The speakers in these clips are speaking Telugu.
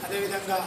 అదేవిధంగా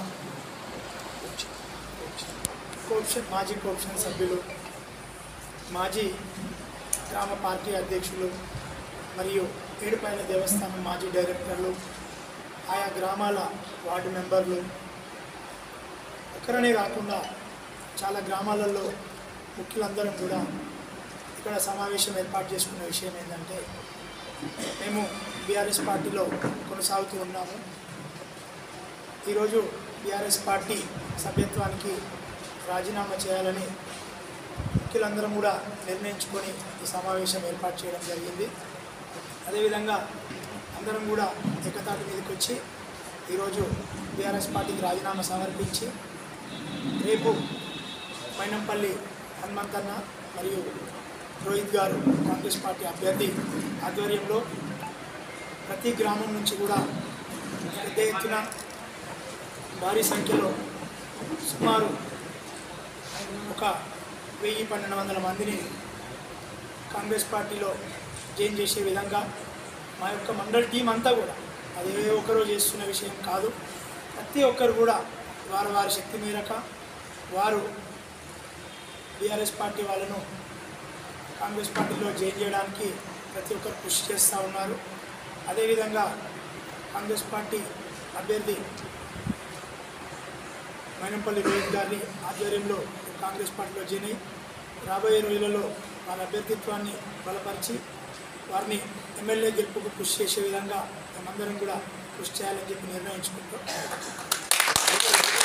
కోప్షన్ మాజీ కోప్షన్ సభ్యులు మాజీ గ్రామ పార్టీ అధ్యక్షులు మరియు ఏడుపైన దేవస్థానం మాజీ డైరెక్టర్లు ఆయా గ్రామాల వార్డు మెంబర్లు ఒక్కరనే కాకుండా చాలా గ్రామాలలో ముఖ్యులందరం కూడా ఇక్కడ సమావేశం ఏర్పాటు చేసుకున్న విషయం ఏంటంటే మేము బీఆర్ఎస్ పార్టీలో కొనసాగుతూ ఉన్నాము ఈరోజు బీఆర్ఎస్ పార్టీ సభ్యత్వానికి రాజీనామా చేయాలని ముఖ్యులందరం కూడా నిర్ణయించుకొని ఈ సమావేశం ఏర్పాటు చేయడం జరిగింది అదేవిధంగా అందరం కూడా ఏకతాటి మీదకి వచ్చి ఈరోజు బీఆర్ఎస్ పార్టీకి రాజీనామా సమర్పించి రేపు మైనంపల్లి హనుమంతన్న మరియు రోహిత్ గారు కాంగ్రెస్ పార్టీ అభ్యర్థి ఆధ్వర్యంలో ప్రతి గ్రామం నుంచి కూడా పెద్ద ఎత్తున భారీ సంఖ్యలో సుమారు ఒక వెయ్యి పన్నెండు వందల మందిని కాంగ్రెస్ పార్టీలో జాయిన్ చేసే విధంగా మా యొక్క మండల్ టీం అంతా కూడా అది ఏ ఒక్కరో చేస్తున్న విషయం కాదు ప్రతి ఒక్కరు కూడా వారి వారి శక్తి మేరక వారు బీఆర్ఎస్ పార్టీ వాళ్ళను కాంగ్రెస్ పార్టీలో జాయిన్ చేయడానికి ప్రతి ఒక్కరు కృషి చేస్తూ ఉన్నారు అదేవిధంగా కాంగ్రెస్ పార్టీ అభ్యర్థి మైనంపల్లి రోహిత్ గారిని ఆధ్వర్యంలో కాంగ్రెస్ పార్టీలో జాయిన్ అయి రాబోయే రోజులలో వారి అభ్యర్థిత్వాన్ని బలపరిచి వారిని ఎమ్మెల్యే గెలుపుకు కృషి చేసే విధంగా మేమందరం కూడా కృషి చేయాలని చెప్పి నిర్ణయించుకుంటాం